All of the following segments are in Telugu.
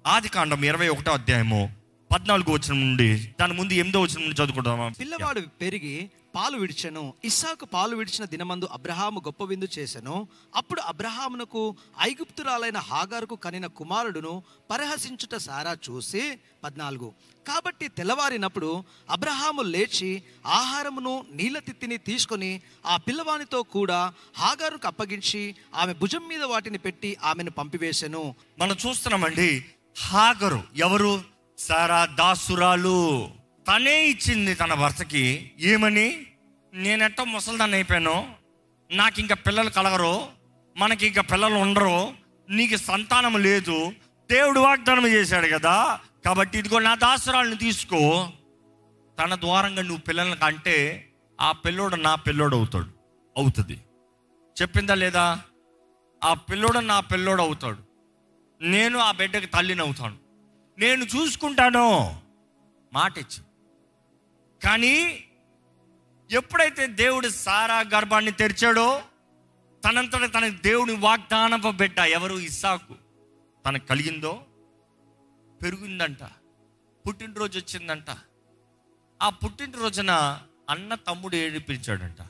ఆది కాండం ఇరవై ఒకటో అధ్యాయము పద్నాలుగు వచ్చిన నుండి దాని ముందు ఎనిమిదో వచ్చిన నుండి చదువుకుంటామా పిల్లవాడు పెరిగి పాలు విడిచెను ఇస్సాకు పాలు విడిచిన దినమందు అబ్రహాము గొప్ప విందు చేసెను అప్పుడు అబ్రహామునకు ఐగుప్తురాలైన హాగారుకు కనిన కుమారుడును పరిహసించుట సారా చూసి పద్నాలుగు కాబట్టి తెల్లవారినప్పుడు అబ్రహాము లేచి ఆహారమును నీళ్ళ తిత్తిని తీసుకొని ఆ పిల్లవానితో కూడా హాగారుకు అప్పగించి ఆమె భుజం మీద వాటిని పెట్టి ఆమెను పంపివేశెను మనం చూస్తున్నామండి హాగరు ఎవరు సారా దాసురాలు తనే ఇచ్చింది తన భర్తకి ఏమని నేనెట్టో ముసలిదాన్ని అయిపోయాను నాకు ఇంకా పిల్లలు కలగరు మనకి ఇంకా పిల్లలు ఉండరు నీకు సంతానం లేదు దేవుడు వాగ్దానం చేశాడు కదా కాబట్టి ఇదిగో నా దాసురాలను తీసుకో తన ద్వారంగా నువ్వు పిల్లల్ని కంటే ఆ పిల్లోడు నా పిల్లోడు అవుతాడు అవుతుంది చెప్పిందా లేదా ఆ పిల్లోడు నా పిల్లోడు అవుతాడు నేను ఆ బిడ్డకి తల్లిని అవుతాను నేను చూసుకుంటాను మాట ఇచ్చి కానీ ఎప్పుడైతే దేవుడు సారా గర్భాన్ని తెరిచాడో తనంతట తన దేవుని వాగ్దానపు బిడ్డ ఎవరు ఇస్సాకు తనకు కలిగిందో పెరిగిందంట పుట్టినరోజు వచ్చిందంట ఆ పుట్టినరోజున అన్న తమ్ముడు ఏడిపించాడంట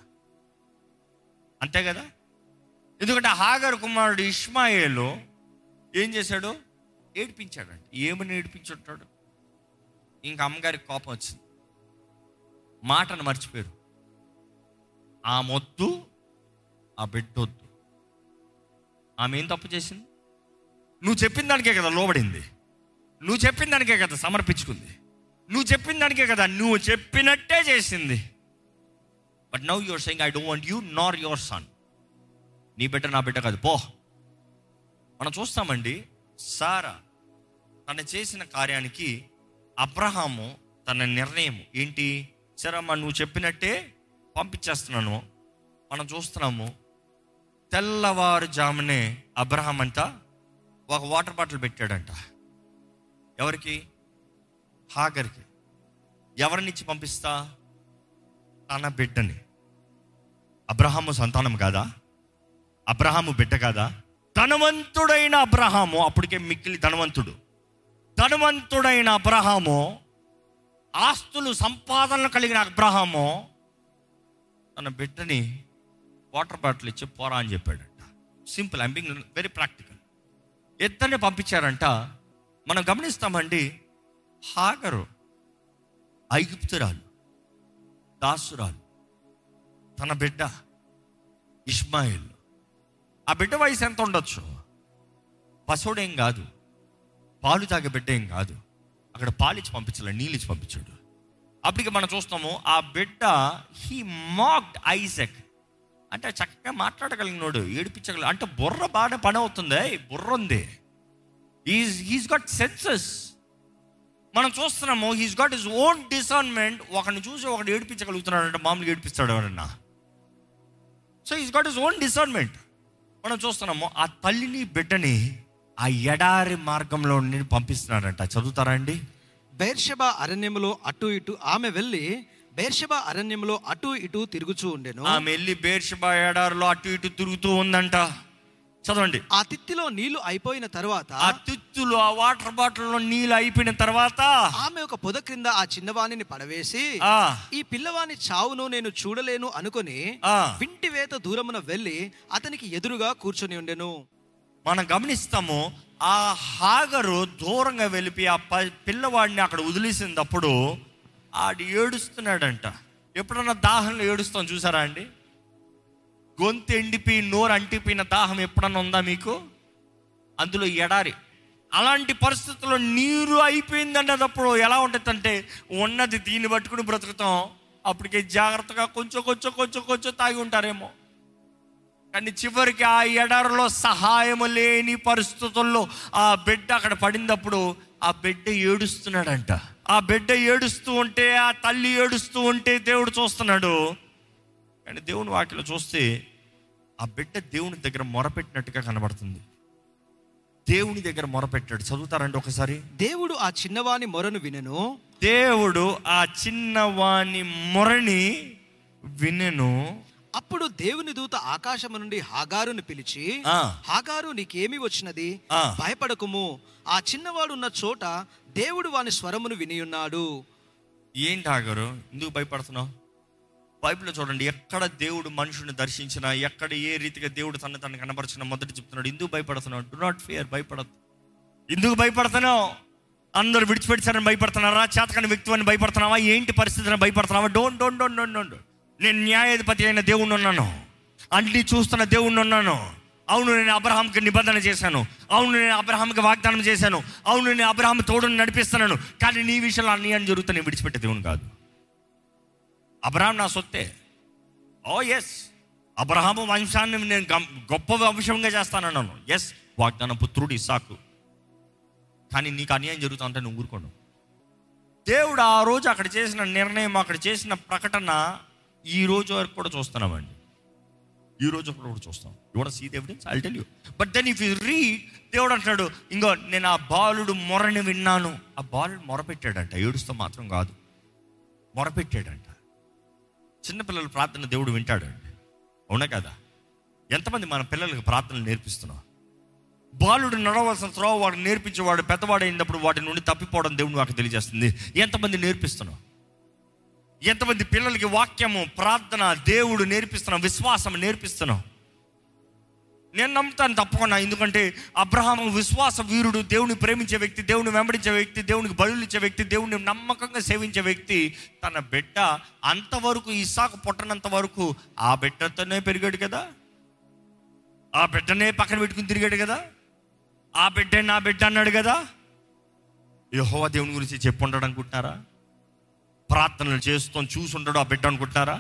అంతే కదా ఎందుకంటే హాగర్ కుమారుడు ఇష్మాయేలు ఏం చేశాడు ఏడిపించాడంట ఏమని ఏడిపించుంటాడు ఇంకా అమ్మగారికి కోపం వచ్చింది మాటను మర్చిపోయారు ఆ మొద్దు ఆ బిడ్డొద్దు ఆమె ఏం తప్పు చేసింది నువ్వు చెప్పిన దానికే కదా లోబడింది నువ్వు చెప్పిన దానికే కదా సమర్పించుకుంది నువ్వు చెప్పిన దానికే కదా నువ్వు చెప్పినట్టే చేసింది but now you're saying I don't want you nor your son నీ బిడ్డ నా బిడ్డ కాదు పో మనం చూస్తామండి సారా తను చేసిన కార్యానికి అబ్రహాము తన నిర్ణయం ఏంటి సరమ్మా నువ్వు చెప్పినట్టే పంపించేస్తున్నాను మనం చూస్తున్నాము తెల్లవారుజామునే అబ్రహాం అంతా ఒక వాటర్ బాటిల్ పెట్టాడంట ఎవరికి హాగర్కి ఎవరినిచ్చి పంపిస్తా తన బిడ్డని అబ్రహాము సంతానం కాదా అబ్రహాము బిడ్డ కాదా ధనవంతుడైన అబ్రహాము అప్పటికే మిక్కిలి ధనవంతుడు ధనవంతుడైన అబ్రహాము ఆస్తులు సంపాదనలు కలిగిన అబ్రహాము తన బిడ్డని వాటర్ బాటిల్ ఇచ్చి పోరా అని చెప్పాడంట simple I'm being very practical ఇద్దరిని పంపించారంట మనం గమనిస్తామండి హాగరు ఐగుప్తురాలు దాసురాలు తన బిడ్డ ఇస్మాయిల్ ఆ బిడ్డ వయసు ఎంత ఉండొచ్చు పశువుడేం కాదు పాలు తాగే బిడ్డ ఏం కాదు అక్కడ పాలిచ్చి పంపించాలి నీళ్ళు ఇచ్చి పంపించాడు అప్పటికి మనం చూస్తాము ఆ బిడ్డ హీ మాక్డ్ ఐజక్ అంటే చక్కగా మాట్లాడగలిగినోడు ఏడిపించగల అంటే బుర్ర బాగా పని అవుతుంది బుర్ర ఉంది ఈజ్ హీస్ గాట్ సెన్సెస్ మనం చూస్తున్నాము he's got his own discernment ఒకరిని చూసి ఒకటి ఏడిపించగలుగుతున్నాడు అంటే మామూలుగా ఏడిపిస్తాడు ఎవరన్నా so is got his own discernment మనం చూస్తున్నాము ఆ తల్లిని బిడ్డని ఆ ఎడారి మార్గంలో నుండి పంపిస్తున్నాడంట చదువుతారా అండి బేర్షబా అరణ్యములో అటు ఇటు ఆమె వెళ్ళి బేర్షబా అరణ్యములో అటు ఇటు తిరుగుచూ ఉండెను ఆమె వెళ్ళి బేర్షబా ఎడారిలో అటు ఇటు తిరుగుతూ ఉందంట చదవండి ఆ తిత్తిలో నీళ్లు అయిపోయిన తర్వాత ఆ తిత్తులు ఆ వాటర్ బాటిల్లో నీళ్ళు అయిపోయిన తర్వాత ఆమె ఒక పొద క్రింద ఆ చిన్నవాణిని పడవేసి ఆ, ఈ పిల్లవాని చావును నేను చూడలేను అనుకొని ఆ, వింటి వేత దూరమున వెళ్ళి అతనికి ఎదురుగా కూర్చొని ఉండెను మనం గమనిస్తాము ఆ హాగరు దూరంగా వెళ్ళిపి ఆ ప- పిల్లవాడిని అక్కడ వదిలేసినప్పుడు ఆడు ఏడుస్తున్నాడంట ఎప్పుడన్నా దాహంలో ఏడుస్తాం చూసారా అండి గొంతు ఎండిపోయి నోరు అంటిపోయిన దాహం ఎప్పుడన్నా ఉందా మీకు అందులో ఎడారి అలాంటి పరిస్థితుల్లో నీరు అయిపోయిందన్నప్పుడు ఎలా ఉంటుందంటే ఉన్నది దీన్ని పట్టుకుని బ్రతుకుతాం అప్పటికే జాగ్రత్తగా కొంచెం కొంచెం కొంచెం కొంచెం తాగి ఉంటారేమో కానీ చివరికి ఆ ఎడారిలో సహాయం లేని పరిస్థితుల్లో ఆ బిడ్డ అక్కడ పడినప్పుడు ఆ బిడ్డ ఏడుస్తున్నాడంట ఆ బిడ్డ ఏడుస్తూ ఉంటే ఆ తల్లి ఏడుస్తూ ఉంటే దేవుడు చూస్తున్నాడు కానీ దేవుని వాటిలో చూస్తే ఆ బిడ్డ దేవుని దగ్గర మొరపెట్టినట్టుగా కనబడుతుంది దేవుని దగ్గర మొరపెట్టాడు చదువుతారండి ఒకసారి దేవుడు ఆ చిన్నవాని మొరను వినెను దేవుడు ఆ చిన్నవాని మొరని వినెను అప్పుడు దేవుని దూత ఆకాశము నుండి హాగారును పిలిచి ఆ. హాగారు నీకేమి వచ్చినది ఆ. భయపడకుము ఆ చిన్నవాడు ఉన్న చోట దేవుడు వాని స్వరమును వినియున్నాడు ఏంటి ఆగారు ఎందుకు భయపడుతున్నావు బైబిల్లో చూడండి ఎక్కడ దేవుడు మనుషుని దర్శించినా ఎక్కడ ఏ రీతిగా దేవుడు తన తను కనపరిచిన మొదటి చెప్తున్నాడు ఎందుకు భయపడుతున్నావు డు నాట్ ఫియర్ భయపడద్దు ఎందుకు భయపడుతున్నావు అందరు విడిచిపెట్టారని భయపడుతున్నారా చేతకాని వ్యక్తి అని భయపడుతున్నావా ఏంటి పరిస్థితిని భయపడుతున్నావా don't don't don't don't don't నేను న్యాయాధిపతి అయిన దేవుణ్ణి ఉన్నాను అన్ని చూస్తున్న దేవుణ్ణి ఉన్నాను అవును నేను అబ్రహాంకి నిబంధన చేశాను అవును నేను అబ్రహాంకి వాగ్దానం చేశాను అవును నేను అబ్రహాం తోడుని నడిపిస్తున్నాను కానీ నీ విషయంలో అన్యాయం జరుగుతా నేను విడిచిపెట్టే దేవుని కాదు అబ్రహాం నా సొత్తే ఓ ఎస్ అబ్రహాము వంశాన్ని నేను గం- గొప్ప వంశంగా చేస్తానన్నాను ఎస్ వాగ్దాన పుత్రుడు ఇసాకు కానీ నీకు అన్యాయం జరుగుతా అంటే నువ్వు ఊరుకోను దేవుడు ఆ రోజు అక్కడ చేసిన నిర్ణయం అక్కడ చేసిన ప్రకటన ఈ రోజు వరకు కూడా చూస్తున్నామండి ఈ రోజు కూడా చూస్తాం your see evidence I tell you but then if you read దేవుడు అంటున్నాడు ఇంకో నేను ఆ బాలుడు మొరని విన్నాను ఆ బాలుడు మొరపెట్టాడంట ఏడుస్తూ మాత్రం కాదు మొరపెట్టాడంట చిన్నపిల్లల ప్రార్థన దేవుడు వింటాడండి అవునా కదా ఎంతమంది మన పిల్లలకు ప్రార్థనలు నేర్పిస్తున్నాం బాలుడు నడవలసిన త్రోవ వాడు నేర్పించేవాడు పెద్దవాడు అయినప్పుడు వాటి నుండి తప్పిపోవడం దేవుడు నాకు తెలియజేస్తుంది ఎంతమంది నేర్పిస్తున్నాం ఎంతమంది పిల్లలకి వాక్యము ప్రార్థన దేవుడు నేర్పిస్తున్నాం విశ్వాసం నేర్పిస్తున్నాం నేను నమ్ముతాను తప్పకుండా ఎందుకంటే అబ్రహాము విశ్వాస వీరుడు దేవుని ప్రేమించే వ్యక్తి దేవుని వెంబడించే వ్యక్తి దేవునికి బలులు ఇచ్చే వ్యక్తి దేవుని నమ్మకంగా సేవించే వ్యక్తి తన బిడ్డ అంతవరకు ఇసాకు పుట్టనంత వరకు ఆ బిడ్డతోనే పెరిగాడు కదా ఆ బిడ్డనే పక్కన పెట్టుకుని తిరిగాడు కదా ఆ బిడ్డే నా బిడ్డ అన్నాడు కదా యహోవా దేవుని గురించి చెప్పుంటాడు అనుకుంటున్నారా ప్రార్థనలు చేస్తూ చూసుంటాడు ఆ బిడ్డ అనుకుంటున్నారా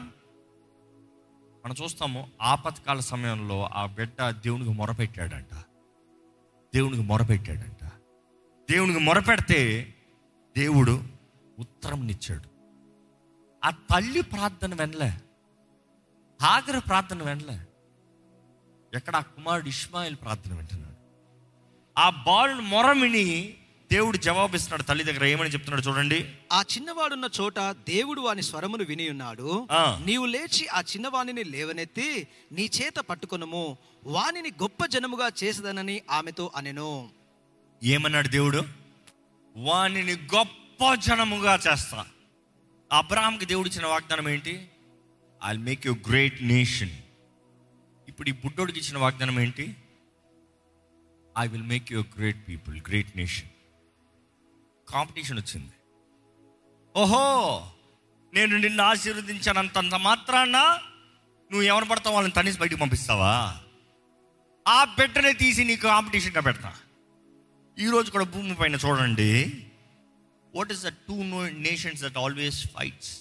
మనం చూస్తాము ఆపత్కాల సమయంలో ఆ బిడ్డ దేవునికి మొరపెట్టాడంట దేవునికి మొరపెట్టాడంట దేవునికి మొరపెడితే దేవుడు ఉత్తరంనిచ్చాడు ఆ తల్లి ప్రార్థన వెనలే హాగర ప్రార్థన వెనలే ఎక్కడ ఆ కుమారుడు ఇస్మాయిల్ ప్రార్థన వింటున్నాడు ఆ బాలుని మొరమిని దేవుడు జవాబిస్తున్నాడు తల్లి దగ్గర ఏమని చెప్తున్నాడు చూడండి ఆ చిన్నవాడున్న చోట దేవుడు వాని స్వరమును వినియున్నాడు ఆ. నీవు లేచి ఆ చిన్నవాణిని లేవనెత్తి నీ చేత పట్టుకొనుము వానిని గొప్ప జనముగా చేసదనని ఆమెతో అనెను ఏమన్నాడు దేవుడు వానిని గొప్ప జనముగా చేస్తా అబ్రాహాంకి దేవుడు ఇచ్చిన వాగ్దానం ఏంటి I make you great nation ఇప్పుడు ఈ బుడ్డోడికి ఇచ్చిన వాగ్దానం ఏంటి I will make you great people great nation competition వచ్చింది ఓహో నేను నిన్ను ఆశీర్వదించానంతంత మాత్రాన నువ్వు ఎవరు పడతావు వాళ్ళని తనేసి బయటికి పంపిస్తావా ఆ బిడ్డనే తీసి నీకు కాంపిటీషన్గా పెడతా ఈరోజు కూడా భూమి పైన చూడండి what is the two nations that always fights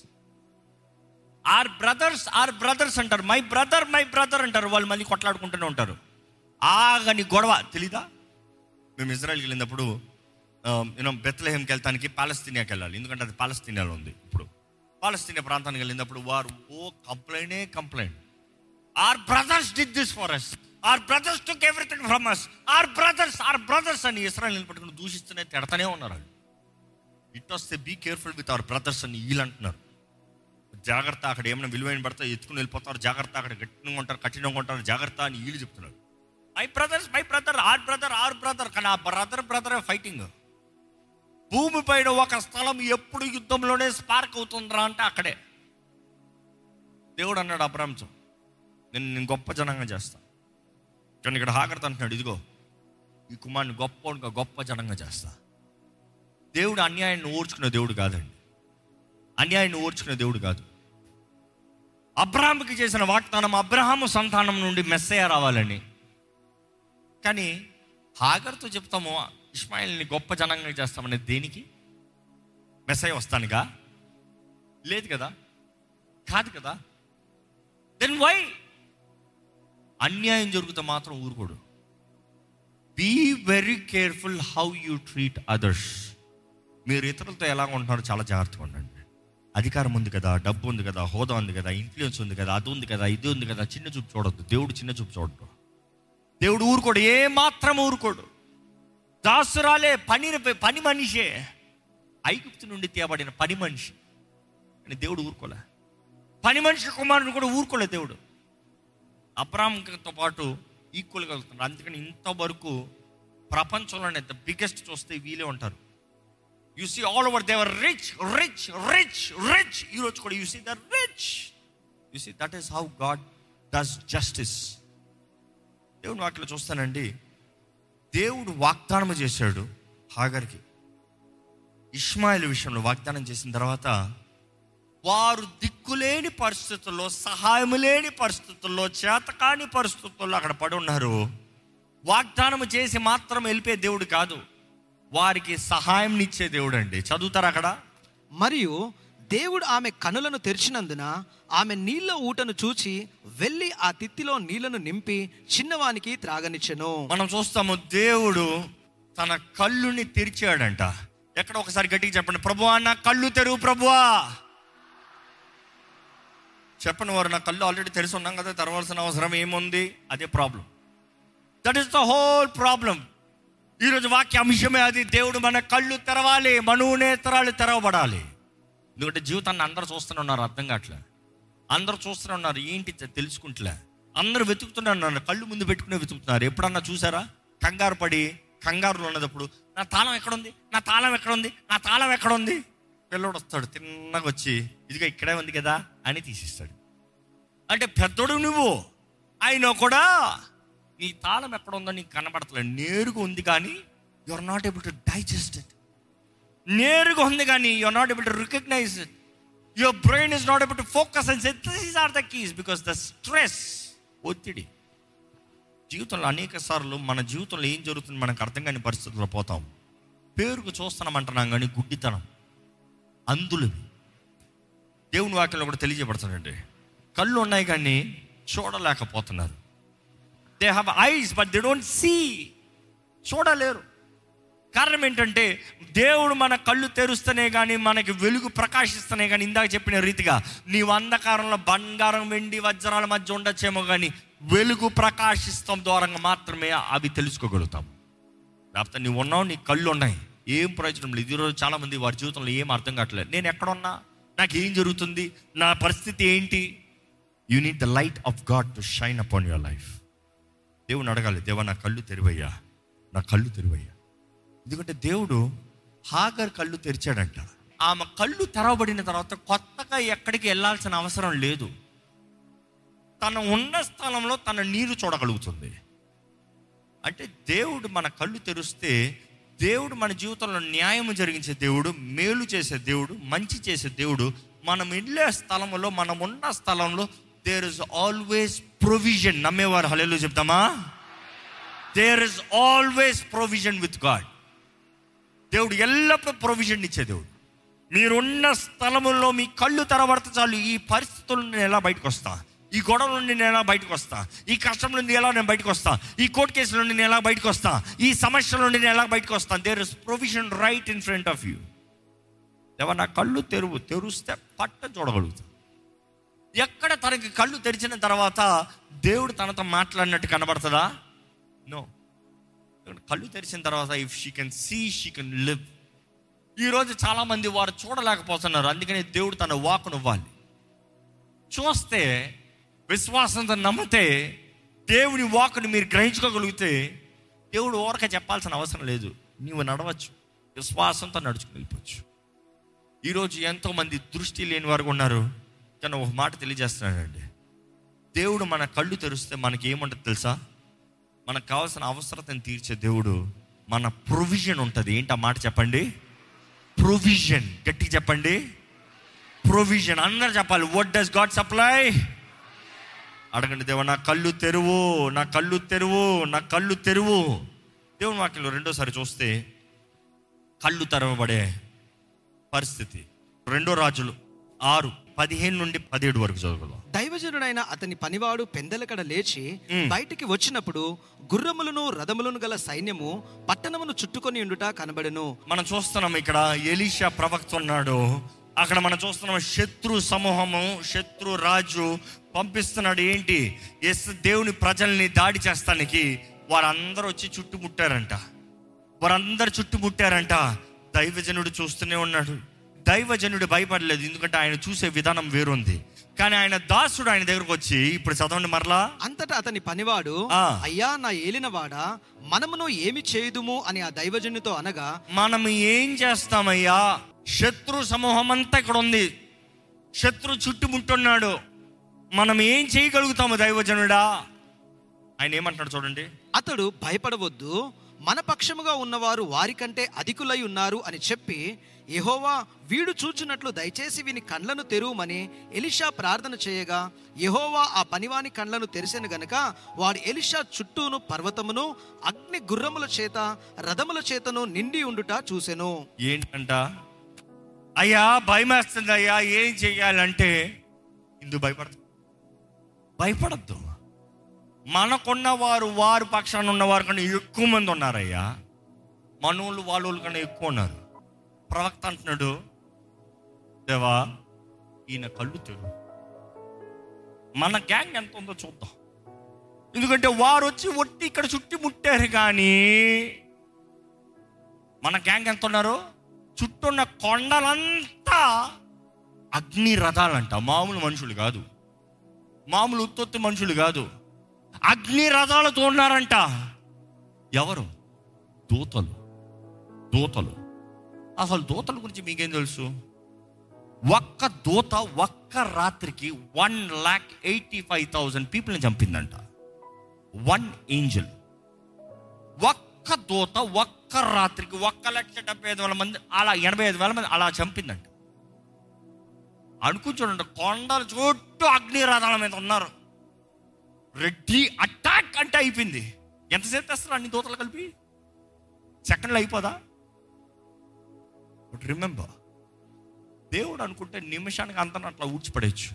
are brothers are brothers అంటారు మై బ్రదర్ మై బ్రదర్ అంటారు వాళ్ళు మళ్ళీ కొట్లాడుకుంటూనే ఉంటారు ఆగని గొడవ తెలీదా మేము ఇజ్రాయల్కి వెళ్ళినప్పుడు యూనో బెత్లహేమ్కి వెళ్తానికి పాలస్తీనియాకి వెళ్ళాలి ఎందుకంటే అది పాలస్తీనియాలో ఉంది ఇప్పుడు పాలస్తీనియా ప్రాంతానికి వెళ్ళినప్పుడు వారు ఓ కంప్లైంటే complaint our brothers did this for us our brothers took everything from us our brothers are brothers అని ఇస్రాయల్ పట్టుకుని దూషిస్తూనే తిడతానే ఉన్నారు వాళ్ళు ఇట్ వస్తే be careful with our brothers అని వీళ్ళు అంటున్నారు జాగ్రత్త అక్కడ ఏమైనా విలువైన పడితే ఎత్తుకుని వెళ్ళిపోతారు జాగ్రత్త అక్కడ గట్టిగా ఉంటారు కఠినంగా ఉంటారు జాగ్రత్త అని వీళ్ళు చెప్తున్నారు my brothers my brother our brother our brother కానీ ఆ బ్రదర్ బ్రదర్ ఫైటింగ్ భూమి పైన ఒక స్థలం ఎప్పుడు యుద్ధంలోనే స్పార్క్ అవుతుందిరా అంటే అక్కడే దేవుడు అన్నాడు అబ్రాంతో నేను నేను గొప్ప జనంగా చేస్తా కానీ ఇక్కడ హాకర్త అంటున్నాడు ఇదిగో ఈ కుమారుని గొప్ప గొప్ప జనంగా చేస్తా దేవుడు అన్యాయాన్ని ఓర్చుకునే దేవుడు కాదండి అన్యాయాన్ని ఓర్చుకునే దేవుడు కాదు అబ్రహాంకి చేసిన వాగ్దానం అబ్రహాము సంతానం నుండి మెస్సయ్య రావాలని కానీ హాగర్తో చెప్తాము ఇస్మాయిల్ని గొప్ప జనంగా చేస్తామని దేనికి మెస్సయ్య వస్తానుగా లేదు కదా కాదు కదా దెన్ వై అన్యాయం జరుగుతూ మాత్రం ఊరుకోడు be very careful how you treat others మీరు ఇతరులతో ఎలా ఉంటున్నారో చాలా జాగ్రత్తగా ఉండండి అధికారం ఉంది కదా డబ్బు ఉంది కదా హోదా ఉంది కదా ఇన్ఫ్లుయెన్స్ ఉంది కదా అది ఉంది కదా ఇది ఉంది కదా చిన్న చూపు చూడొద్దు దేవుడు చిన్న చూపు చూడడు దేవుడు ఊరుకోడు ఏ మాత్రం ఊరుకోడు దాసురాలే పని పని మనిషే ఐగుప్తు నుండి తీయబడిన పని మనిషి అని దేవుడు ఊరుకోలే పని మనిషి కుమారుని కూడా ఊరుకోలే దేవుడు అబ్రామ్తో పాటు ఈక్వల్గా వెళ్తున్నారు అందుకని ఇంతవరకు ప్రపంచంలోనే ద బిగ్గెస్ట్ చూస్తే వీలే ఉంటారు you see all over there rich rich rich rich ఈరోజు కూడా you see the rich you see that is how God does justice దేవుని వాక్యలో చూస్తానండి దేవుడు వాగ్దానం చేశాడు హాగర్కి ఇష్మాయిల్ విషయంలో వాగ్దానం చేసిన తర్వాత వారు దిక్కులేని పరిస్థితుల్లో సహాయం లేని పరిస్థితుల్లో చేతకాని పరిస్థితుల్లో అక్కడ పడి ఉన్నారు వాగ్దానం చేసి మాత్రం వెళ్ళిపోయే దేవుడు కాదు వారికి సహాయం ఇచ్చే దేవుడు అండి చదువుతారు అక్కడ మరియు దేవుడు ఆమె కనులను తెరిచినందున ఆమె నీళ్ళ ఊటను చూచి వెళ్ళి ఆ తిత్తిలో నీళ్లను నింపి చిన్నవానికి త్రాగనిచ్చెను మనం చూస్తాము దేవుడు తన కళ్ళుని తెరిచాడంట ఎక్కడ ఒకసారి గట్టిగా చెప్పండి ప్రభువా నా కళ్ళు తెరువు ప్రభువా చెప్పండి వారు నా కళ్ళు ఆల్రెడీ తెలిసి ఉన్నాం కదా తెరవాల్సిన అవసరం ఏముంది అదే problem that is the whole problem ఈరోజు వాక్య అంశమే అది దేవుడు మన కళ్ళు తెరవాలి మనోనేతరాలు తెరవబడాలి ఎందుకంటే జీవితాన్ని అందరూ చూస్తూనే ఉన్నారు అర్థం కావట్లే అందరూ చూస్తూనే ఉన్నారు ఏంటి తె- తెలుసుకుంటలే అందరూ వెతుకుతున్నారు కళ్ళు ముందు పెట్టుకునే వెతుకుతున్నారు ఎప్పుడన్నా చూసారా కంగారు పడి కంగారులో ఉన్నప్పుడు నా తాళం ఎక్కడుంది నా తాళం ఎక్కడుంది నా తాళం ఎక్కడుంది పిల్లోడు వస్తాడు తిన్నగా వచ్చి ఇదిగో ఇక్కడే ఉంది కదా అని తీసిస్తాడు అంటే పెద్దోడు నువ్వు అయినా కూడా నీ తాళం ఎక్కడ ఉందో నీకు కనబడతలేదు నేరుగా ఉంది కానీ you are not able to digest it నేరుగా ఉంది కానీ you are not able to recognise it your brain is not able to focus and this are the keys because the stress ఒత్తిడి జీవితంలో అనేక సార్లు మన జీవితంలో ఏం జరుగుతుంది మనకు అర్థం కాని పరిస్థితుల్లో పోతాం పేరుకు చూస్తున్నామంటున్నాం కానీ గుడ్డితనం అందులు దేవుని వాక్యంలో కూడా తెలియజేయబడుతుందండి కళ్ళు ఉన్నాయి కానీ చూడలేకపోతున్నారు they have eyes but they don't see చూడలేరు కారణం ఏంటంటే దేవుడు మన కళ్ళు తెరుస్తేనే కానీ మనకి వెలుగు ప్రకాశిస్తేనే కానీ ఇందాక చెప్పిన రీతిగా నీవు అంధకారంలో బంగారం వెండి వజ్రాల మధ్య ఉండొచ్చేమో కానీ వెలుగు ప్రకాశిస్తాం ద్వారా మాత్రమే అవి తెలుసుకోగలుగుతాం లేకపోతే నువ్వు ఉన్నావు నీ కళ్ళు ఉన్నాయి ఏం ప్రయోజనం లేదు ఈరోజు చాలా మంది వారి జీవితంలో ఏం అర్థం కావట్లేదు నేను ఎక్కడున్నా నాకు ఏం జరుగుతుంది నా పరిస్థితి ఏంటి you need the light of God to shine upon your life దేవుని అడగాలి దేవా నా కళ్ళు తెరివయ్యా నా కళ్ళు తెరివయ్యా ఎందుకంటే దేవుడు హాగర్ కళ్ళు తెరిచాడంట ఆమె కళ్ళు తెరవబడిన తర్వాత కొత్తగా ఎక్కడికి వెళ్ళాల్సిన అవసరం లేదు తన ఉన్న స్థలంలో తన నీరు చూడగలుగుతుంది అంటే దేవుడు మన కళ్ళు తెరిస్తే దేవుడు మన జీవితంలో న్యాయం జరిగించే దేవుడు మేలు చేసే దేవుడు మంచి చేసే దేవుడు మనం వెళ్ళే స్థలంలో మనం ఉన్న స్థలంలో దేర్ ఇస్ ఆల్వేస్ ప్రొవిజన్ నమ్మేవారు హలేలు చెప్తామా there is always provision with God దేవుడు ఎల్లప్పుడూ ప్రొవిజన్ ఇచ్చే దేవుడు మీరున్న స్థలములో మీ కళ్ళు తెరబడితే చాలు ఈ పరిస్థితుల నుండి నేను ఎలా బయటకు వస్తా ఈ గొడవ నుండి నేను ఎలా బయటకు వస్తా ఈ కష్టం నుండి ఎలా నేను బయటకు వస్తా ఈ కోర్టు కేసు నుండి నేను ఎలా బయటకు వస్తా ఈ సమస్యల నుండి నేను ఎలా బయటకు వస్తాను there is provision right in front of you దేవా నా కళ్ళు తెరువు తెరుస్తే పట్ట చూడగలుగుతా ఎక్కడ తనకి కళ్ళు తెరిచిన తర్వాత దేవుడు తనతో మాట్లాడినట్టు కనబడుతుందా నో కళ్ళు తెరిచిన తర్వాత if she can see she can live ఈరోజు చాలామంది వారు చూడలేకపోతున్నారు అందుకని దేవుడు తన వాకును ఇవ్వాలి చూస్తే విశ్వాసంతో నమ్మితే దేవుని వాకుని మీరు గ్రహించుకోగలిగితే దేవుడు ఓరక చెప్పాల్సిన అవసరం లేదు నీవు నడవచ్చు విశ్వాసంతో నడుచుకుని వెళ్ళిపోవచ్చు ఈరోజు ఎంతోమంది దృష్టి లేని వారు ఉన్నారు కానీ ఒక మాట తెలియజేస్తున్నాడండి దేవుడు మన కళ్ళు తెరిస్తే మనకి ఏముంటుంది తెలుసా మనకు కావాల్సిన అవసరతను తీర్చే దేవుడు మన ప్రొవిజన్ ఉంటుంది ఏంటి ఆ మాట చెప్పండి ప్రొవిజన్ గట్టిగా చెప్పండి ప్రొవిజన్ అందరు చెప్పాలి వాట్ డస్ గాడ్ సప్లై అడగండి దేవ నా కళ్ళు తెరువు నా కళ్ళు తెరువు నా కళ్ళు తెరువు దేవుని వాక్యంలో రెండోసారి చూస్తే కళ్ళు తెరవబడే పరిస్థితి రెండో రాజులు ఆరు పదిహేను నుండి పదిహేడు వరకు చదువుకుందాం దైవజనుడైన అతని పనివాడు పెందలకడ లేచి మ్. బయటికి వచ్చినప్పుడు గుర్రములను రథములను గల సైన్యము పట్టణమును చుట్టుకొని ఉండుట కనబడెను మనం చూస్తున్నాం ఇక్కడ ఎలీషా ప్రవక్త ఉన్నాడు అక్కడ మనం చూస్తున్నాం శత్రు సమూహము శత్రు రాజు పంపిస్తున్నాడు ఏంటి ఎస్ దేవుని ప్రజల్ని దాడి చేస్తానికి వారందరూ వచ్చి చుట్టుముట్టారంట వారందరు చుట్టుముట్టారంట దైవజనుడు చూస్తూనే ఉన్నాడు దైవజనుడు భయపడలేదు ఎందుకంటే ఆయన చూసే విధానం వేరుంది కానీ ఆయన దాసుడు ఆయన దగ్గరకు వచ్చి ఇప్పుడు చదవండి మరలా అంతటా అతని పనివాడు ఆ. అయ్యా నా ఏలినవాడా మనమును ఏమి చేయుదుము అని ఆ దైవజనుతో అనగా మనం ఏం చేస్తామయ్యా శత్రు సమూహం అంతా ఇక్కడ ఉంది శత్రు చుట్టుముట్టున్నాడు మనం ఏం చేయగలుగుతాము దైవజనుడా ఆయన ఏమంటున్నాడు చూడండి అతడు భయపడవద్దు మన పక్షముగా ఉన్నవారు వారికంటే అధికులై ఉన్నారు అని చెప్పి యెహోవా వీడు చూచున్నట్లు దయచేసి వీని కండ్లను తెరువమని ఎలిషా ప్రార్థన చేయగా యెహోవా ఆ పనివాని కండ్లను తెరిసెను గనుక వాడు ఎలిషా చుట్టూను పర్వతమును అగ్ని గుర్రముల చేత రథముల చేతను నిండి ఉండుట చూసెను ఏంటంట అయ్యా భయం వేస్తుంది అయ్యా ఏం చెయ్యాలంటే ఇందుకు భయపడదు భయపడద్దు మనకున్న వారు వారి పక్షాన ఉన్నవారు కన్నా ఎక్కువ మంది ఉన్నారయ్యా మనోళ్ళు వాళ్ళ కన్నా ఎక్కువ ఉన్నారు ప్రవక్త అంటున్నాడు దేవా ఈయన కళ్ళు తెరు మన గ్యాంగ్ ఎంత ఉందో చూద్దాం ఎందుకంటే వారు వచ్చి ఒట్టి ఇక్కడ చుట్టి ముట్టారు కానీ మన గ్యాంగ్ ఎంత ఉన్నారు చుట్టూన్న కొండలంతా అగ్ని రథాలంట మామూలు మనుషులు కాదు మామూలు ఉత్తొత్తి మనుషులు కాదు అగ్ని రథాలతో ఉన్నారంట ఎవరు దూతలు దూతలు అసలు దూతల గురించి మీకేం తెలుసు ఒక్క దూత ఒక్క రాత్రికి one lakh eighty five thousand పీపుల్ని చంపిందంట వన్ ఏంజల్ ఒక్క దూత ఒక్క రాత్రికి ఒక్క లక్ష డెబ్బై ఐదు వేల మంది అలా ఎనభై ఐదు వేల మంది అలా చంపిందంట అనుకుని చూడండి కొండల చుట్టూ అగ్ని రథాల మీద ఉన్నారు రెడ్డి అటాక్ అంటే అయిపోయింది ఎంతసేపు తెస్తారు అన్ని దూతలు కలిపి సెకండ్లో అయిపోదా బట్ రిమెంబర్ దేవుడు అనుకుంటే నిమిషానికి అంతా అట్లా ఊడ్చిపడేయచ్చు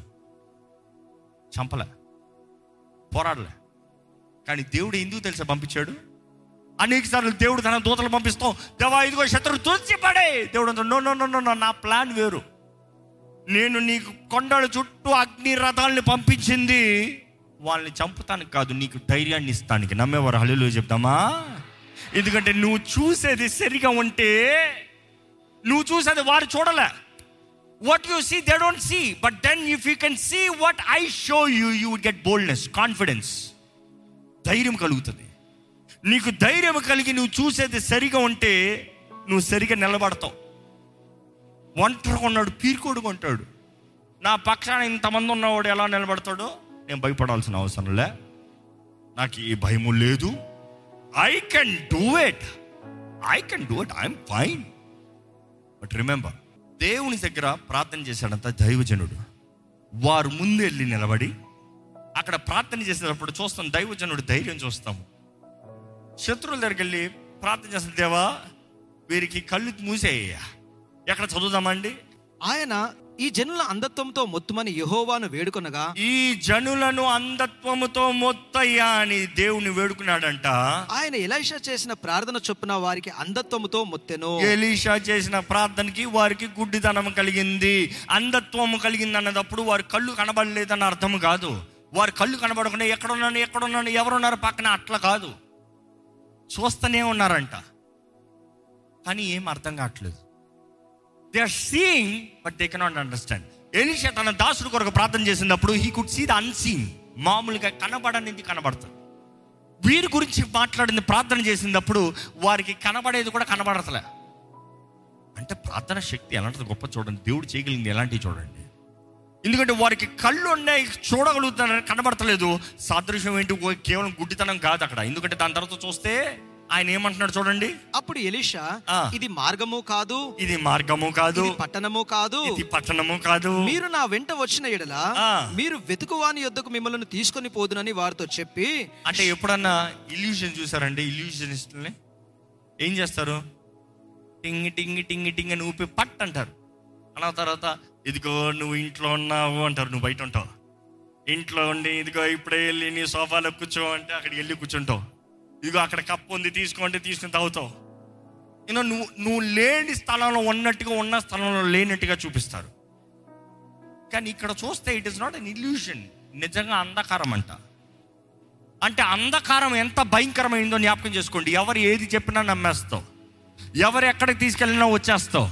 చంపలే పోరాడలే కానీ దేవుడు ఎందుకు తెలుసా పంపించాడు అనేక సార్లు దేవుడు తన దూతలు పంపిస్తాం దేవా ఇదిగో శత్రువు తుడిచిపడే దేవుడు అంటాడు, no no no no no నా ప్లాన్ వేరు నేను నీకు కొండల చుట్టూ అగ్ని రథాలని పంపించింది వాళ్ళని చంపుతానికి కాదు నీకు ధైర్యాన్ని ఇస్తానికి నమ్మేవారు హలో చెప్తామా ఎందుకంటే నువ్వు చూసేది సరిగా ఉంటే నువ్వు చూసేది వారు చూడలే what you see they don't see but then if you can see what I show you you get boldness confidence ధైర్యం కలుగుతుంది నీకు ధైర్యం కలిగి నువ్వు చూసేది సరిగా ఉంటే నువ్వు సరిగా నిలబడతావు ఒంటరిగా ఉన్నాడు పీరుకోడుగా ఉంటాడు నా పక్షాన ఇంతమంది ఉన్నవాడు ఎలా నిలబడతాడో నేను భయపడాల్సిన అవసరం లే నాకు ఈ భయము లేదు I can do it I can do it I'm fine but remember దేవుని దగ్గర ప్రార్థన చేశాడంత దైవజనుడు వారు ముందు వెళ్ళి నిలబడి అక్కడ ప్రార్థన చేసేటప్పుడు చూస్తాం దైవజనుడు ధైర్యం చూస్తాము శత్రువుల దగ్గరికి వెళ్ళి ప్రార్థన చేస్తాం దేవా వీరికి కళ్ళు మూసేయ్యా ఎక్కడ చదువుదామండి ఆయన ఈ జనుల అంధత్వంతో మొత్తుమని యెహోవాను వేడుకొనగా ఈ జనులను అంధత్వముతో మొత్తయ్యా అని దేవుని వేడుకున్నాడంట ఆయన ఎలైషా చేసిన ప్రార్థన చొప్పున వారికి అంధత్వముతో మొత్తెను ఎలీషా చేసిన ప్రార్థనకి వారికి గుడ్డితనం కలిగింది అంధత్వము కలిగింది అన్నదప్పుడు వారి కళ్ళు కనబడలేదన్న అర్థం కాదు వారి కళ్ళు కనబడకుండా ఎక్కడున్నాను ఎక్కడున్నాను ఎవరున్నారు పక్కన అట్లా కాదు చూస్తూనే ఉన్నారంట కానీ ఏం అర్థం కావట్లేదు they are seeing but they cannot understand Elisha తన దాసుడు కొరకు ప్రార్థన చేసినప్పుడు he could see the unseen మామూలుగా కనబడనిది కనబడుతుంది వీరి గురించి మాట్లాడింది ప్రార్థన చేసినప్పుడు వారికి కనబడేది కూడా కనబడతలే అంటే ప్రార్థన శక్తి ఎలాంటిది గొప్ప చూడండి దేవుడు చేయగలిగింది ఎలాంటివి చూడండి ఎందుకంటే వారికి కళ్ళు ఉన్నాయి చూడగలుగుతున్నారు కనబడతలేదు సాదృశ్యం ఏంటి ఓ కేవలం గుడ్డితనం కాదు అక్కడ ఎందుకంటే దాని తర్వాత చూస్తే ఆయన ఏమంటున్నాడు చూడండి అప్పుడు ఎలీషా ఆ. ఇది మార్గము కాదు ఇది మార్గము కాదు ఇది పట్టణము కాదు ఇది పట్టణము కాదు మీరు నా వెంట వచ్చిన ఎడల ఆ. మీరు వెతుకువాని యొద్దకు మిమ్మల్ని తీసుకొని పోదునని వారితో చెప్పి అంటే ఎప్పుడన్నా ఇల్యూషన్ చూసారండి ఇల్యూషనిస్టుల్ని ఏం చేస్తారు టింగ్ టింగ్ టింగ్ టింగ్ అని ఊపి పట్ అంటారు అన్న తర్వాత ఇదిగో నువ్వు ఇంట్లో ఉన్నావు అంటారు నువ్వు బయట ఉంటావు ఇంట్లో ఉండి ఇదిగో ఇప్పుడే వెళ్ళి నీ సోఫాలో కూర్చో అంటే అక్కడికి వెళ్ళి కూర్చుంటావు ఇదిగో అక్కడ కప్పు ఉంది తీసుకోండి తీసుకుని తాగుతావు యూనో నువ్వు నువ్వు లేని స్థలంలో ఉన్నట్టుగా ఉన్న స్థలంలో లేనట్టుగా చూపిస్తారు కానీ ఇక్కడ చూస్తే it is not an illusion నిజంగా అంధకారం అంట అంటే అంధకారం ఎంత భయంకరమైందో జ్ఞాపకం చేసుకోండి ఎవరు ఏది చెప్పినా నమ్మేస్తావు ఎవరు ఎక్కడికి తీసుకెళ్ళినా వచ్చేస్తావు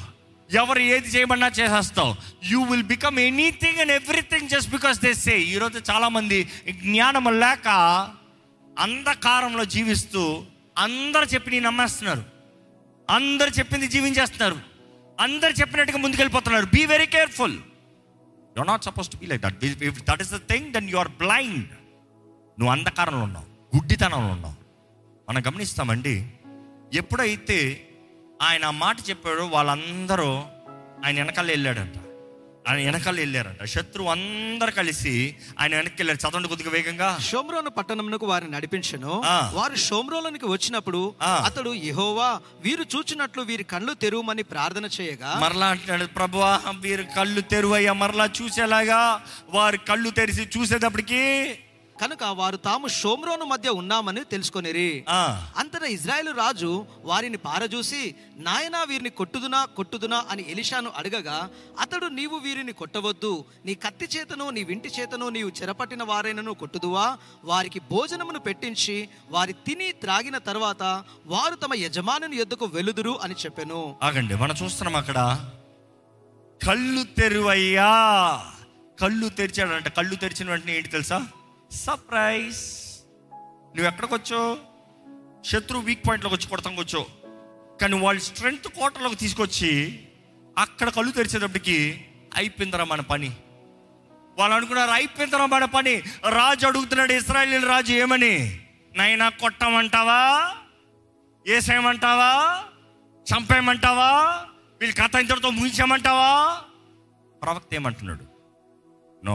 ఎవరు ఏది చేయమన్నా చేసేస్తావు you will become anything and everything just because they say ఈరోజు చాలామంది జ్ఞానం లేక అంధకారంలో జీవిస్తూ అందరు చెప్పి నీ నమ్మేస్తున్నారు అందరు చెప్పింది జీవించేస్తున్నారు అందరు చెప్పినట్టుగా ముందుకెళ్ళిపోతున్నారు be very careful you not suppose to be like that if that is the thing then you are blind నువ్వు అంధకారంలో ఉన్నావు గుడ్డితనంలో ఉన్నావు మనం గమనిస్తామండి ఎప్పుడైతే ఆయన ఆ మాట చెప్పాడో వాళ్ళందరూ ఆయన వెనకాల వెళ్ళాడంట ఆయన వెనకాల వెళ్ళారంట శత్రువు అందరు కలిసి ఆయన వెనక్కి వెళ్ళారు చదవండి కొద్దిగా వేగంగా షోమ్రోను పట్టణమునకు వారిని నడిపించెను ఆ. వారు షోమ్రోలోనికి వచ్చినప్పుడు ఆ. అతడు యెహోవా వీరు చూచినట్లు వీరి కళ్ళు తెరువమని ప్రార్థన చేయగా మరలా అంటున్నాడు ప్రభువా వీరు కళ్ళు తెరువయ్యా మరలా చూసేలాగా వారి కళ్ళు తెరిచి చూసేటప్పటికి కనుక వారు తాము షోమ్రోను మధ్య ఉన్నామని తెలుసుకొనిరి ఆ, అంతటా ఇజ్రాయేలు రాజు వారిని పారజూసి నాయనా వీరిని కొట్టుదునా కొట్టుదునా అని ఎలిషాను అడగగా అతడు నీవు వీరిని కొట్టవద్దు నీ కత్తి చేతను నీ వింటి చేతను నీవు చెరపట్టిన వారైనను కొట్టుదువా వారికి భోజనమును పెట్టించి వారి తిని త్రాగిన తర్వాత వారు తమ యజమానుని యొద్దకు వెలుదురు అని చెప్పెను ఆగండి మనం చూస్తున్నాం అక్కడ కళ్ళు తెరువయ్యా కళ్ళు తెరిచాడంట కళ్ళు తెరిచిన వెంటనే ఏంటి తెలుసా సర్ప్రైజ్ నువ్వు ఎక్కడికి వచ్చావు శత్రు వీక్ పాయింట్లోకి వచ్చి కొడతానికి వచ్చావు కానీ వాళ్ళ స్ట్రెంగ్త్ కోటలోకి తీసుకొచ్చి అక్కడ కళ్ళు తెరిచేటప్పటికి అయిపోయిందరా మన పని వాళ్ళు అనుకున్నారు అయిపోయిందరా మన పని రాజు అడుగుతున్నాడు ఇస్రాయల్ రాజు ఏమని నైనా కొట్టమంటావా ఏసేయమంటావా చంపేయమంటావా వీళ్ళు కథ ఇంతటితో ముగించామంటావా ప్రవక్త ఏమంటున్నాడు నో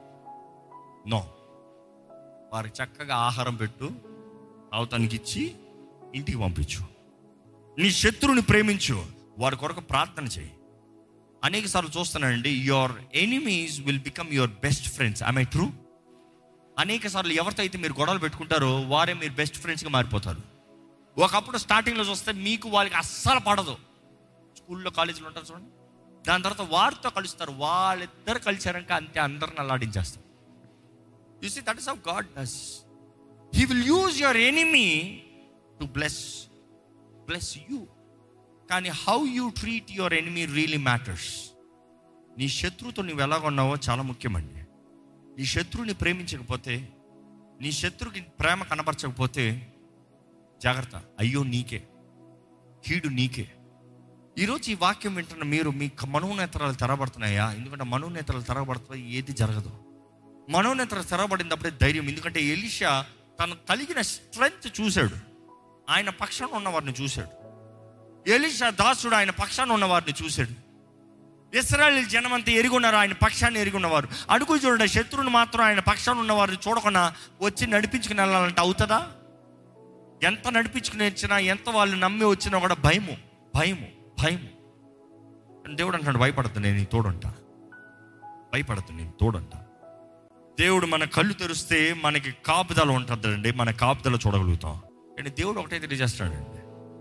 నో వారికి చక్కగా ఆహారం పెట్టు అవతానికి ఇచ్చి ఇంటికి పంపించు నీ శత్రువుని ప్రేమించు వారి కొరకు ప్రార్థన చేయి అనేక సార్లు చూస్తున్నానండి your enemies will become your best friends I true అనేక సార్లు ఎవరితో అయితే మీరు గొడవలు పెట్టుకుంటారో వారే మీరు బెస్ట్ ఫ్రెండ్స్గా మారిపోతారు ఒకప్పుడు స్టార్టింగ్లో చూస్తే మీకు వాళ్ళకి అస్సలు పడదు స్కూల్లో కాలేజీలో ఉంటారు చూడండి దాని తర్వాత వారితో కలుస్తారు వాళ్ళిద్దరు కలిసారంక అంతే అందరిని అల్లాడించేస్తారు you see that is how God does he will use your enemy to bless bless you కానీ how you treat your enemy really matters నీ శత్రువుతో నువ్వు ఎలా ఉన్నావో చాలా ముఖ్యమండి నీ శత్రువుని ప్రేమించకపోతే నీ శత్రువుకి ప్రేమ కనపరచకపోతే జాగ్రత్త అయ్యో నీకే కీడు నీకే ఈరోజు ఈ వాక్యం వింటున్న మీరు మీ క- మనోనేత్రాలు తెరబడుతున్నాయా ఎందుకంటే మనోనేత్రాలు తెరబడుతున్నాయి ఏది జరగదు మనోనేత్రాలు తెరబడినప్పుడే ధైర్యం ఎందుకంటే ఎలిషా తన కలిగిన స్ట్రెంగ్త్ చూశాడు ఆయన పక్షాన ఉన్న వారిని చూశాడు ఎలిషా దాసుడు ఆయన పక్షాన ఉన్న వారిని చూశాడు ఇస్రాయల్ జనమంతా ఎరుగున్నారు ఆయన పక్షాన్ని ఎరుగున్నవారు అడుగు చూడండి శత్రువుని మాత్రం ఆయన పక్షాన ఉన్న వారిని చూడకుండా వచ్చి నడిపించుకుని వెళ్ళాలంటే అవుతుందా ఎంత నడిపించుకుని వచ్చినా ఎంత వాళ్ళు నమ్మి వచ్చినా కూడా భయము భయము భయము కానీ దేవుడు అంటాడు భయపడద్దు నేను నీ తోడంట భయపడద్దు నేను తోడంట దేవుడు మన కళ్ళు తెరిస్తే మనకి కాపుదల ఉంటుందండి మన కాపుదల చూడగలుగుతాం కానీ దేవుడు ఒకటే తెలియజేస్తాడండి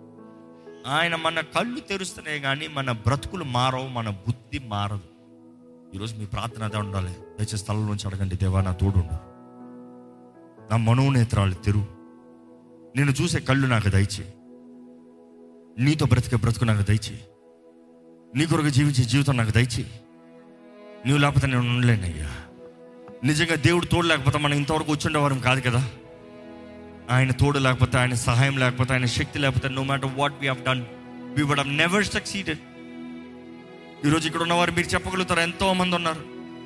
ఆయన మన కళ్ళు తెరుస్తనే కానీ మన బ్రతుకులు మారవు మన బుద్ధి మారదు ఈరోజు మీ ప్రార్థన అదే ఉండాలి దయచేసి స్థలం నుంచి అడగండి దేవా నా తోడు ఉండు. నా మనోనేత్రాలు తెరువు నేను చూసే కళ్ళు నాకు దయచే నీతో బ్రతికే బ్రతుకు నాకు దయచే నీ కొరకు జీవించే జీవితం నాకు దయచే నువ్వు లేకపోతే నేను ఉండలేనయ్యా నిజంగా దేవుడు తోడు లేకపోతే మనం ఇంతవరకు వచ్చుండేవారం కాదు కదా ఆయన తోడు లేకపోతే ఆయన సహాయం లేకపోతే ఆయన శక్తి లేకపోతే no matter what we done we would have never succeeded ఈరోజు ఇక్కడ ఉన్నవారు మీరు చెప్పగలుగుతారు ఎంతో మంది ఉన్నారు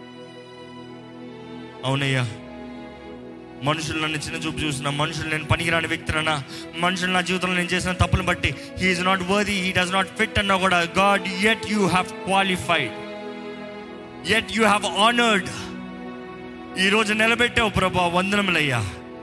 అవునయ్యా మనుషులు నన్ను చిన్న చూపు చూసిన మనుషులు నేను పనికిరాని వ్యక్తినన్నా మనుషులు నా జీవితంలో నేను చేసిన తప్పులు బట్టి he's not worthy he does not fit అన్నా కూడా God yet you have qualified yet you have honoured ఈరోజు నిలబెట్టావు ప్రభా వందనములయ్యా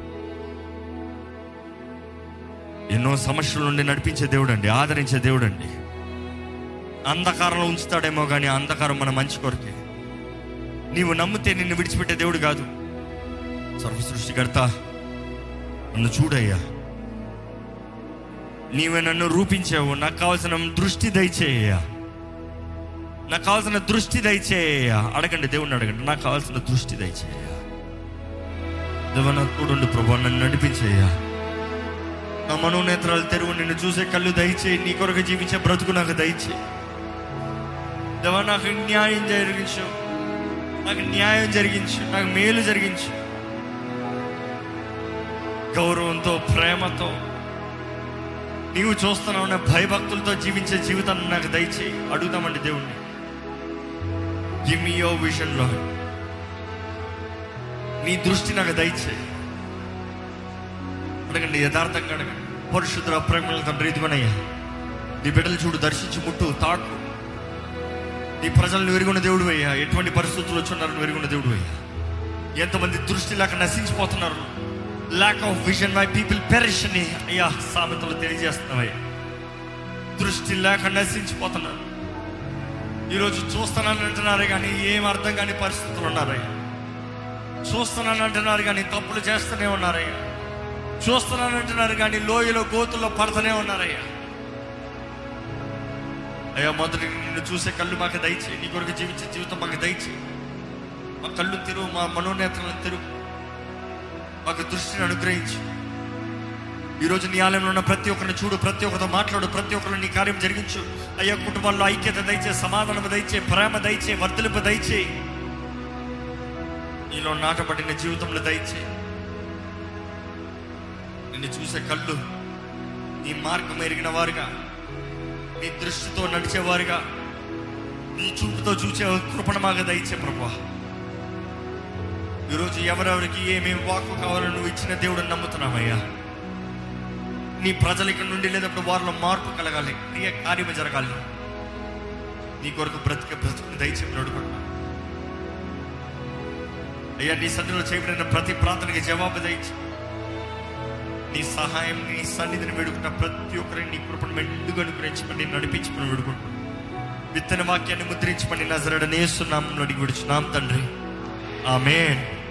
ఎన్నో సమస్యల నుండి నడిపించే దేవుడు అండి ఆదరించే దేవుడు అండి అంధకారంలో ఉంచుతాడేమో కానీ ఆ అంధకారం మన మంచి కొరకే నీవు నమ్మితే నిన్ను విడిచిపెట్టే దేవుడు కాదు సర్వ సృష్టికర్త నన్ను చూడయ్యా నీవే నన్ను రూపించావు నాకు కావాల్సిన దృష్టి దయచేయ్యా నాకు కావాల్సిన దృష్టి దయచేయ్యా అడగండి దేవుణ్ణి అడగండి నాకు కావాల్సిన దృష్టి దయచేయ్యా దేవన తోడుండి ప్రభు నన్ను నడిపించేయ్యా నా మనోనేత్రాలు తెరువు నిన్ను చూసే కళ్ళు దయచేయి నీ కొరకు జీవించే బ్రతుకు నాకు దయచేయి దేవా నాకు న్యాయం జరిగించు నాకు న్యాయం జరిగించు నాకు మేలు జరిగించు గౌరవంతో ప్రేమతో నీవు చూస్తున్నావు భయభక్తులతో జీవించే జీవితాన్ని నాకు దయచేయి అడుగుదామండి దేవుణ్ణి గివ్ మీ యువర్ విజన్ లో నీ దృష్టి నాకు దయచేయి అడగండి యథార్థంగా అడగండి పరిశుద్ధ ప్రేమల తండ్రి ఇదిగోనయ్యా నీ బిడ్డలు చూడు దర్శించి ముట్టు తాకు నీ ప్రజలను వెరుగున్న దేవుడు అయ్యా ఎటువంటి పరిస్థితులు వచ్చున్నారని వెరుగున్న దేవుడు అయ్యా ఎంతమంది దృష్టి లేక నశించిపోతున్నారు lack of vision my people perish అని అయ్యా సామెతలు తెలియజేస్తున్నావయ్యా దృష్టి లేక నశించిపోతున్నారు ఈరోజు చూస్తున్నాను అంటున్నారు కానీ ఏం అర్థం కాని పరిస్థితులు ఉన్నారయ్యా చూస్తున్నాను అంటున్నారు కానీ తప్పులు చేస్తూనే ఉన్నారయ్యా చూస్తున్నాను అంటున్నారు కానీ లోయలో గోతుల్లో పడుతూనే ఉన్నారయ్యా అయ్యా మొదటి నిన్ను చూసే కళ్ళు మాకు దయచేయి నీ కొరకు జీవించే జీవితం మాకు దయచేయి మా కళ్ళు తెరువు మా మనోనేత్రాలను తెరువు మాకు దృష్టిని అనుగ్రహించు ఈరోజు నీ ఆలయంలో ఉన్న ప్రతి ఒక్కరిని చూడు ప్రతి ఒక్కరితో మాట్లాడు ప్రతి ఒక్కరు నీ కార్యం జరిగించు అయ్యా కుటుంబాల్లో ఐక్యత దయచే సమాధానం దయచే ప్రేమ దయచే వర్ధలింపు దయచే నీలో నాటబడిన జీవితంలో దయచే నిన్ను చూసే కళ్ళు నీ మార్గం ఎరిగిన వారుగా నీ దృష్టితో నడిచేవారుగా నీ చూపుతో చూసే కృపణ మాగా దయచే ప్రభా ఈరోజు ఎవరెవరికి ఏమేమి వాక్కు కావాలో నువ్వు ఇచ్చిన దేవుడు నమ్ముతున్నావయ్యా నీ ప్రజలకి నుండి లేదప్పుడు వారిలో మార్పు కలగాలి క్రియ కార్యము జరగాలి నీ కొరకు బ్రతికే బ్రతుకుని దయచేసి నడుకుంటున్నా అయ్యా నీ సన్నిధిలో చేయబడిన ప్రతి ప్రార్థనకి జవాబు దయచి నీ సహాయం నీ సన్నిధిని వేడుకున్న ప్రతి ఒక్కరిని నీ కృపను మెండుగా అనుగ్రహించమని నడిపించమని వేడుకుంటున్నాను విత్తన వాక్యాన్ని ముద్రించమని నజరడనేస్తున్నాం అడిగి విడుచున్నాం తండ్రి ఆమెన్